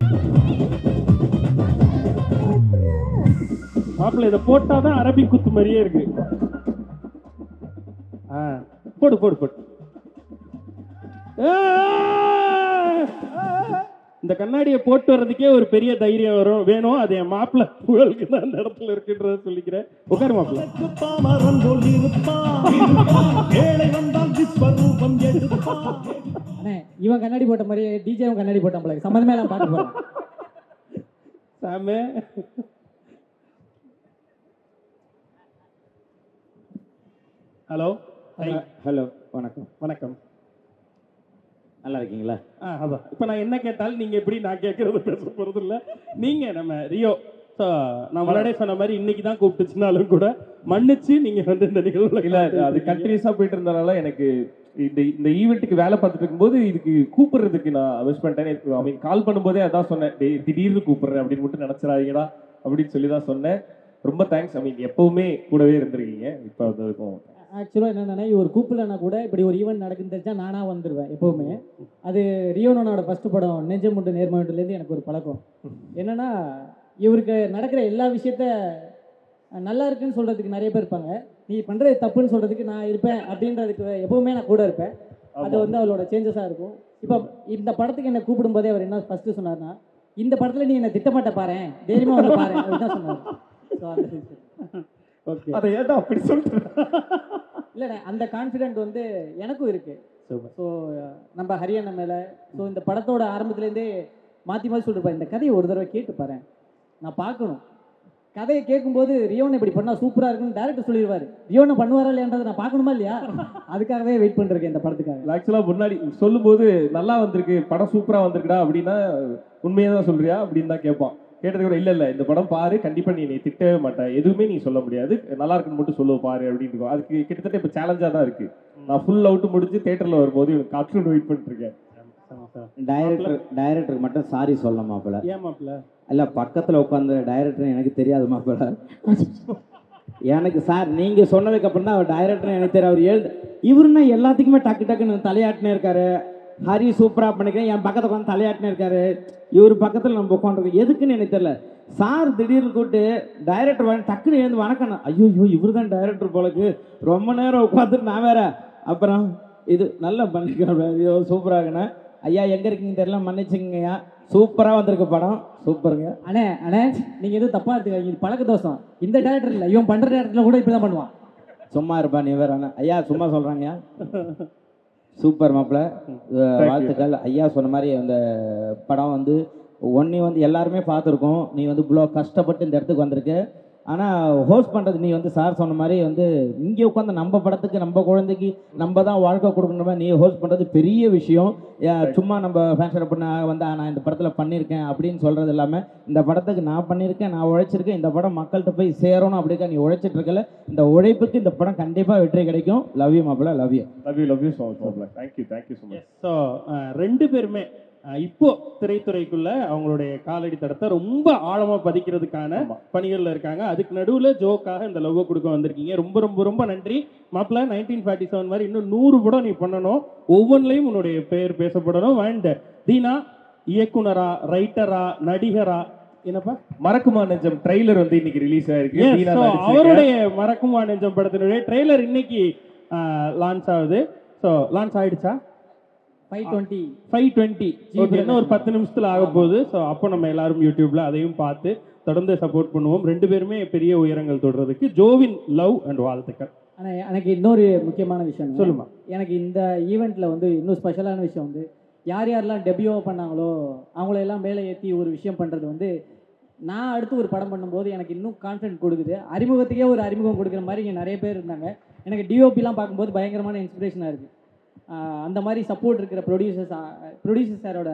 மாப்பிள்ள இதை போட்டாதான் அரபிக் குத்து மாதிரியே இருக்கு ஆ, போடு போடு போடு ஆ! இந்த கண்ணாடியை போட்டு வர்றதுக்கே ஒரு பெரிய தைரியம் வரும் வேணும் அது என் மாப்பிள்ள புகழுக்கு தான் அந்த இடத்துல இருக்குன்றத சொல்லிக்கிறேன் உட்காரு மாப்பிள்ள பாமரன் போல் இருப்பான் ஏழை வந்தால் விஸ்வரூபம் எடுப்பான் அண்ணே இவன் கண்ணாடி போட்ட மாதிரி டிஜேவும் கண்ணாடி போட்டான் போல சம்மந்தமே நான் பார்க்க போறேன் சாமு ஹலோ ஹலோ வணக்கம் வணக்கம் நல்லா இருக்கீங்களா ஆ அதான் இப்போ நான் என்ன கேட்டாலும் நீங்க எப்படி நான் கேட்கறது பேச போறது இல்ல நீங்க நம்ம ரியோ ஸோ நான் முன்னாடியே சொன்ன மாதிரி இன்னைக்கு தான் கூப்பிட்டுச்சுனாலும் கூட மன்னிச்சு நீங்க வந்து இந்த நிகழ்வுல இல்ல அது கண்டினியூஸா போயிட்டு இருந்தனால எனக்கு இந்த இந்த ஈவெண்ட்டுக்கு வேலை பார்த்துட்டு இருக்கும்போது இதுக்கு கூப்பிடுறதுக்கு நான் மிஸ் பண்ணிட்டேன் ஐ மீன் கால் பண்ணும்போதே அதான் சொன்னேன் டேய் திடீர்னு கூப்பிடுறேன் அப்படின்னு மட்டும் நினைச்சிடாதீங்கடா அப்படின்னு சொல்லி தான் சொன்னேன் ரொம்ப தேங்க்ஸ் ஐ மீன் எப்பவுமே கூடவே இருந்திருக்கீங்க இப்போ வந்ததுக்கும் ஆக்சுவலாக என்னன்னா இவர் கூப்பிடலனா கூட இப்படி ஒரு ஈவெண்ட் நடக்குன்னு தெரிஞ்சா நானா வந்துடுவேன் எப்பவுமே அது ரியோனோட ஃபர்ஸ்ட் படம் நெஞ்சமுண்டு நேர்மண்டுலேருந்து எனக்கு ஒரு பழக்கம் என்னன்னா இவருக்கு நடக்கிற எல்லா விஷயத்த அஹ், நல்லா இருக்குன்னு சொல்றதுக்கு நிறைய பேர் இருப்பாங்க நீ பண்றது தப்புன்னு சொல்றதுக்கு நான் இருப்பேன் அப்படின்றதுக்கு எப்பவுமே நான் கூட இருப்பேன் அது வந்து அவளோட சேஞ்சஸாக இருக்கும் இப்போ இந்த படத்துக்கு என்னை கூப்பிடும்போதே அவர் என்ன ஃபர்ஸ்ட் சொன்னார்னா இந்த படத்துல நீ என்னை திட்டமாட்ட பாரு தைரியமா வந்து பாரு அதுதான் சொன்னார் ஸோ அந்த விஷயம். ஓகே அதை ஏதா அப்படி சொல்றேன் இல்லைண்ணே அந்த கான்ஃபிடென்ட் வந்து எனக்கும் இருக்கு ஸோ நம்ம ஹரியானா மேலே ஸோ இந்த படத்தோட ஆரம்பத்துலேருந்தே மாற்றி மாற்றி சொல்லிருப்பேன் இந்த கதையை ஒரு தடவை கேட்டு பாரு நான் பார்க்கணும் கதையை கேட்கும்போது ரியோன் இப்படி பண்ணா சூப்பராக இருக்குன்னு டேரக்டர் சொல்லிடுவாரு ரியோனை பண்ணுவாரா இல்லையான்றதை நான் பார்க்கணுமா இல்லையா அதுக்காகவே வெயிட் பண்ணிருக்கேன் இந்த படத்துக்காக ஆக்சுவலா முன்னாடி சொல்லும்போது நல்லா வந்திருக்கு படம் சூப்பரா வந்திருக்குடா அப்படின்னா உண்மையை தான் சொல்றியா அப்படின்னு தான் கேட்பான் கேட்டது கூட இல்ல இல்ல இந்த படம் பாரு கண்டிப்பா நீ என்னை திட்டவே மாட்ட எதுவுமே நீ சொல்ல முடியாது நல்லா இருக்குன்னு மட்டும் சொல்லுவ பாரு அப்படின்னு இருக்கும் அதுக்கு கிட்டத்தட்ட இப்ப சேலஞ்சா தான் இருக்கு நான் ஃபுல் அவுட் முடிஞ்சு தியேட்டர்ல வரும்போது எனக்கு கார்ட்டூன் வெயிட் பண்ணிட்டு இருக்கேன் டைரக்டர் டைரக்டருக்கு மட்டும் சாரி சொல்லணும் மாப்பிள்ள ஏன் மாப்பிள்ள இல்ல பக்கத்துல உட்காந்து டைரக்டர் எனக்கு தெரியாது மாப்பிள்ள எனக்கு சார் நீங்க சொன்னதுக்கு அப்புறம் தான் அவர் டைரக்டர் எனக்கு தெரியும் அவர் எழுது இவருன்னா எல்லாத்துக்குமே டக்கு டக்குன்னு தலையாட்டினே இருக்காரு ஹரி சூப்பரா பண்ணிக்கிறேன் என் பக்கத்துல உட்காந்து தலையாட்டினே இருக்காரு இவர் பக்கத்துல நம்ம உட்காந்துருக்கோம் எதுக்குன்னு எனக்கு தெரியல சார் திடீர்னு கூப்பிட்டு டைரக்டர் வந்து டக்குன்னு எழுந்து வணக்கம் ஐயோ ஐயோ இவர் தான் டைரக்டர் போலக்கு ரொம்ப நேரம் உட்காந்துட்டு நான் வேற அப்புறம் இது நல்லா பண்ணிக்கிறேன் ஐயோ சூப்பராகண்ணே ஐயா எங்க இருக்கீங்க தெரியல மன்னிச்சுங்கய்யா சூப்பரா வந்திருக்கு படம் சூப்பருங்க அண்ணே அண்ணே நீங்கள் எதுவும் தப்பாக எடுத்துக்காதீங்க இது பழக்க தோஷம் இந்த டேரக்டர் இல்லை இவன் பண்ணுற டேரக்டரில் கூட இப்படி தான் பண்ணுவான் சும்மா இருப்பா நீ வேற அண்ணா ஐயா சும்மா சொல்றாங்க சூப்பர் மாப்பிள வாழ்த்துக்கள் ஐயா சொன்ன மாதிரி அந்த படம் வந்து ஒன்னி வந்து எல்லாருமே பார்த்துருக்கோம் நீ வந்து இவ்வளோ கஷ்டப்பட்டு இந்த இடத்துக்கு வந்திருக்க ஆனால் ஹோஸ்ட் பண்ணுறது நீ வந்து சார் சொன்ன மாதிரி வந்து இங்கே உட்காந்து நம்ம படத்துக்கு நம்ம குழந்தைக்கு நம்ம தான் வாழ்க்கை கொடுக்கணும் மாதிரி நீ ஹோஸ்ட் பண்ணுறது பெரிய விஷயம் ஏன் சும்மா நம்ம ஃபேன்ஷன் பண்ண வந்து நான் இந்த படத்தில் பண்ணியிருக்கேன் அப்படின்னு சொல்கிறது இல்லாமல் இந்த படத்துக்கு நான் பண்ணியிருக்கேன் நான் உழைச்சிருக்கேன் இந்த படம் மக்கள்கிட்ட போய் சேரணும் அப்படிக்கா நீ உழைச்சிட்டு இருக்கல இந்த உழைப்புக்கு இந்த படம் கண்டிப்பாக வெற்றி கிடைக்கும் லவ் யூ மாப்பிள love you love you love you so much thank you thank you so much so ரெண்டு பேருமே அஹ், இப்போ திரைத்துறைக்குள்ள அவங்களுடைய காலடி தடத்தை ரொம்ப ஆழமா பதிக்கிறதுக்கான பணிகள்ல இருக்காங்க அதுக்கு நடுவுல ஜோக்காக இந்த லவ் கொடுக்க வந்திருக்கீங்க ரொம்ப ரொம்ப ரொம்ப நன்றி மாப்பிள்ள நைன்டீன் ஃபார்ட்டி செவன் மாதிரி இன்னும் நூறு படம் நீ பண்ணணும் ஒவ்வொன்றிலையும் உன்னுடைய பெயர் பேசப்படணும் அண்ட் தீனா இயக்குனரா ரைட்டரா நடிகரா என்னப்பா மறக்குமா நெஞ்சம் ட்ரைலர் வந்து இன்னைக்கு ரிலீஸ் ஆயிருக்கு Yes, தீனா so நடிச்சிருக்க. அவருடைய மறக்குமா நெஞ்சம் படத்தினுடைய ட்ரெய்லர் இன்னைக்கு லான்ச் ஆகுது ஸோ லான்ச் ஆயிடுச்சா five twenty five twenty okay இன்னும் ஒரு பத்து நிமிஷத்துல ஆக போகுது ஸோ அப்போ நம்ம எல்லாரும் யூடியூப்ல அதையும் பார்த்து தொடர்ந்து சப்போர்ட் பண்ணுவோம் ரெண்டு பேருமே பெரிய உயரங்கள் தொடுறதுக்கு ஜோவின் லவ் அண்ட் வாழ்த்துக்கள் ஆனால் எனக்கு இன்னொரு முக்கியமான விஷயம் சொல்லுமா. எனக்கு இந்த ஈவெண்ட்டில் வந்து இன்னும் ஸ்பெஷலான விஷயம் வந்து யார் யாரெல்லாம் டெபியூ பண்ணாங்களோ அவங்கள எல்லாம் மேலே ஏற்றி ஒரு விஷயம் பண்ணுறது வந்து நான் அடுத்து ஒரு படம் பண்ணும்போது எனக்கு இன்னும் கான்ஃபிடென்ட் கொடுக்குது அறிமுகத்துக்கே ஒரு அறிமுகம் கொடுக்குற மாதிரி இங்கே நிறைய பேர் இருந்தாங்க எனக்கு டிஓபிலாம் பார்க்கும்போது பயங்கரமான இன்ஸ்பிரேஷனாக இருக்குது அந்த மாதிரி சப்போர்ட் இருக்கிற ப்ரொடியூசர்ஸ் ப்ரொடியூசர் சாரோட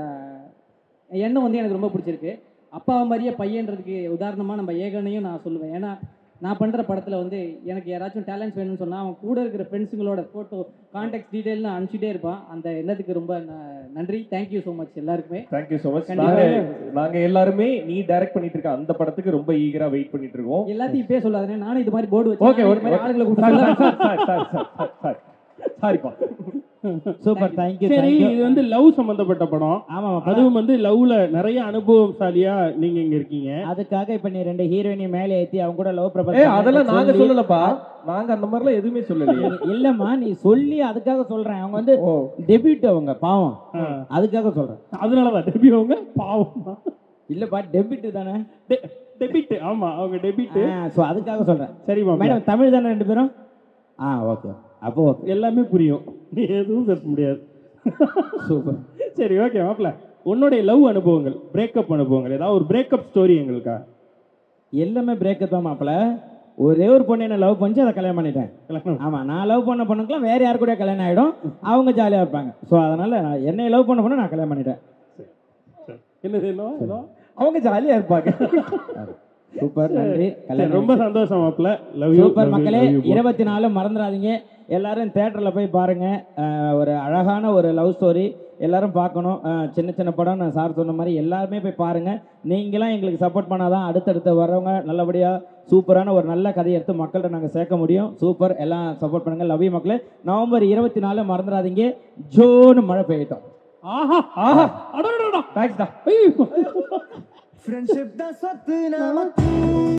எண்ணம் வந்து எனக்கு ரொம்ப பிடிச்சிருக்கு அப்பா மாதிரியே பையன்றதுக்கு உதாரணமாக நம்ம ஏகனையும் நான் சொல்லுவேன் ஏன்னா நான் பண்ணுற படத்தில் வந்து எனக்கு யாராச்சும் டேலண்ட்ஸ் வேணும்னு சொன்னால் அவன் கூட இருக்கிற ஃப்ரெண்ட்ஸுங்களோட ஃபோட்டோ கான்டாக்ட் டீட்டெயில்னு அனுப்பிச்சிட்டே இருப்பான் அந்த எண்ணத்துக்கு ரொம்ப ந- நன்றி தேங்க்யூ ஸோ மச் எல்லாருக்குமே தேங்க்யூ ஸோ மச் கண்டிப்பா. நாங்க நாங்க எல்லாருமே நீ டைரக்ட் பண்ணிட்டு இருக்க அந்த படத்துக்கு ரொம்ப ஈகரா வெயிட் பண்ணிட்டு இருக்கோம் எல்லாத்தையும் இப்பயே சொல்லாதே நானும் இது மாதிரி போர்டு வச்சு ஓகே நானும் ஓகே இது மாதிரி ஆளுங்களை சாரி கூப்பிட்டு சாரி சாரி சாரி சாரி சாரிப்பா சூப்பர் தேங்க்யூ சரி தேங்க்யூ இது வந்து லவ் சம்பந்தப்பட்ட படம் ஆமா மாப்பிள. அதுவும் வந்து லவ்ல நிறைய அனுபவசாலியா நீங்க இங்க இருக்கீங்க அதுக்காக இப்ப நீ ரெண்டு ஹீரோயினையும் மேலே ஏத்தி அவங்க கூட லவ் ஏ ப்ரப்போஸ் அதெல்லாம் நாங்க சொல்லலப்பா நாங்க அந்த மாதிரிலாம் எதுவுமே சொல்லலையே இல்லம்மா நீ சொல்லி அதுக்காக சொல்றேன் அவங்க வந்து ஓ டெபியூட் அவங்க பாவம் அதுக்காக சொல்றேன் அதனாலதான் டெபி அவங்க பாவம் இல்லப்பா டெபிட் தானே டெபிட் ஆமா அவங்க டெபிட் ஸோ அதுக்காக சொல்றேன் சரி மாமா மேடம் தமிழ் தானே ரெண்டு பேரும் ஆ ஓகே அப்போ ஓகே எல்லாமே புரியும் நீ எதுவும் பேச முடியாது சூப்பர் சரி ஓகே மாப்ள உன்னுடைய லவ் அனுபவங்கள் பிரேக்கப் அனுபவங்கள் ஏதாவது ஒரு பிரேக்கப் ஸ்டோரி எங்களுக்கா எல்லாமே பிரேக்கப் தான் மாப்பிள ஒரே ஒரு பொண்ணு என்ன லவ் பண்ணி அதை கல்யாணம் பண்ணிட்டேன் கல்யாணம். ஆமா நான் லவ் பண்ண பொண்ணுக்கெல்லாம் வேற யாரு கூட கல்யாணம் ஆயிடும் அவங்க ஜாலியா இருப்பாங்க ஸோ அதனால நான் என்னை லவ் பண்ண பொண்ணு நான் கல்யாணம் பண்ணிட்டேன் என்னது என்ன ஏதோ? அவங்க ஜாலியா இருப்பாங்க சூப்பர் நன்றி சரி, கல்யாணம் ரொம்ப சந்தோஷம் மாப்ள லவ் யூ சூப்பர் மக்களே இருபத்தி நாலு மறந்துடாதீங்க எல்லாரும் தேட்டர்ல போய் பாருங்க அஹ் ஒரு அழகான ஒரு லவ் ஸ்டோரி எல்லாரும் பார்க்கணும் அஹ் சின்ன சின்ன படம் நான் சார் சொன்ன மாதிரி எல்லாருமே போய் பாருங்க நீங்களாம் எங்களுக்கு சப்போர்ட் பண்ணாதான் அடுத்தடுத்து வர்றவங்க நல்லபடியா சூப்பரான ஒரு நல்ல கதையை எடுத்து மக்கள்கிட்ட நாங்கள் சேர்க்க முடியும் சூப்பர் எல்லாம் சப்போர்ட் பண்ணுங்க லவ் யூ மக்களே நவம்பர் இருபத்தி நாலு மறந்துடாதீங்க ஜோன்னு மழை பெய்யட்டும் ஆஹா ஆஹா அடடடடா தேங்க்ஸ்டா ஐயோ ஃப்ரெண்ட்ஷிப் தான் சொத்து நமக்கு